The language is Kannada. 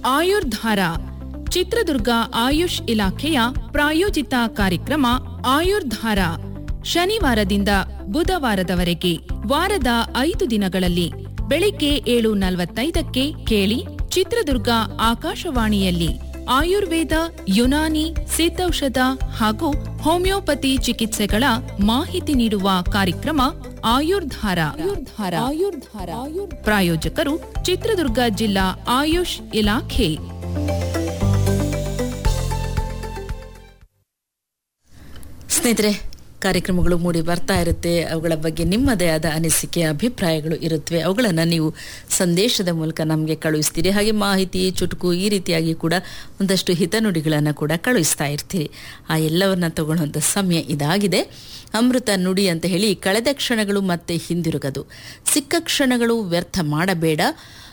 ಆಯುರ್ಧಾರ ಚಿತ್ರದುರ್ಗ ಆಯುಷ್ ಇಲಾಖೆಯ ಪ್ರಾಯೋಜಿತ ಕಾರ್ಯಕ್ರಮ ಆಯುರ್ಧಾರ ಶನಿವಾರದಿಂದ ಬುಧವಾರದವರೆಗೆ ವಾರದ ಐದು ದಿನಗಳಲ್ಲಿ ಬೆಳಿಗ್ಗೆ ಏಳು ನಲವತ್ತೈದಕ್ಕೆ ಕೇಳಿ ಚಿತ್ರದುರ್ಗ ಆಕಾಶವಾಣಿಯಲ್ಲಿ ಆಯುರ್ವೇದ ಯುನಾನಿ ಸಿದ್ಧೌಷಧ ಹಾಗೂ ಹೋಮಿಯೋಪತಿ ಚಿಕಿತ್ಸೆಗಳ ಮಾಹಿತಿ ನೀಡುವ ಕಾರ್ಯಕ್ರಮ ಆಯುರ್ಧಾರ ಆಯುರ್ಧಾರ ಆಯುರ್ಧಾರ ಪ್ರಾಯೋಜಕರು ಚಿತ್ರದುರ್ಗ ಜಿಲ್ಲಾ ಆಯುಷ್ ಇಲಾಖೆ ಸ್ನೇಹಿತರೆ ಕಾರ್ಯಕ್ರಮಗಳು ಮೂಡಿ ಬರ್ತಾ ಇರುತ್ತೆ ಅವುಗಳ ಬಗ್ಗೆ ನಿಮ್ಮದೇ ಆದ ಅನಿಸಿಕೆ ಅಭಿಪ್ರಾಯಗಳು ಇರುತ್ತವೆ ಅವುಗಳನ್ನು ನೀವು ಸಂದೇಶದ ಮೂಲಕ ನಮಗೆ ಕಳುಹಿಸ್ತೀರಿ ಹಾಗೆ ಮಾಹಿತಿ ಚುಟುಕು ಈ ರೀತಿಯಾಗಿ ಕೂಡ ಒಂದಷ್ಟು ಹಿತನುಡಿಗಳನ್ನು ಕೂಡ ಕಳುಹಿಸ್ತಾ ಇರ್ತೀರಿ ಆ ಎಲ್ಲವನ್ನ ತಗೊಳ್ಳುವಂಥ ಸಮಯ ಇದಾಗಿದೆ ಅಮೃತ ನುಡಿ ಅಂತ ಹೇಳಿ ಕಳೆದ ಕ್ಷಣಗಳು ಮತ್ತೆ ಹಿಂದಿರುಗದು ಸಿಕ್ಕ ಕ್ಷಣಗಳು ವ್ಯರ್ಥ ಮಾಡಬೇಡ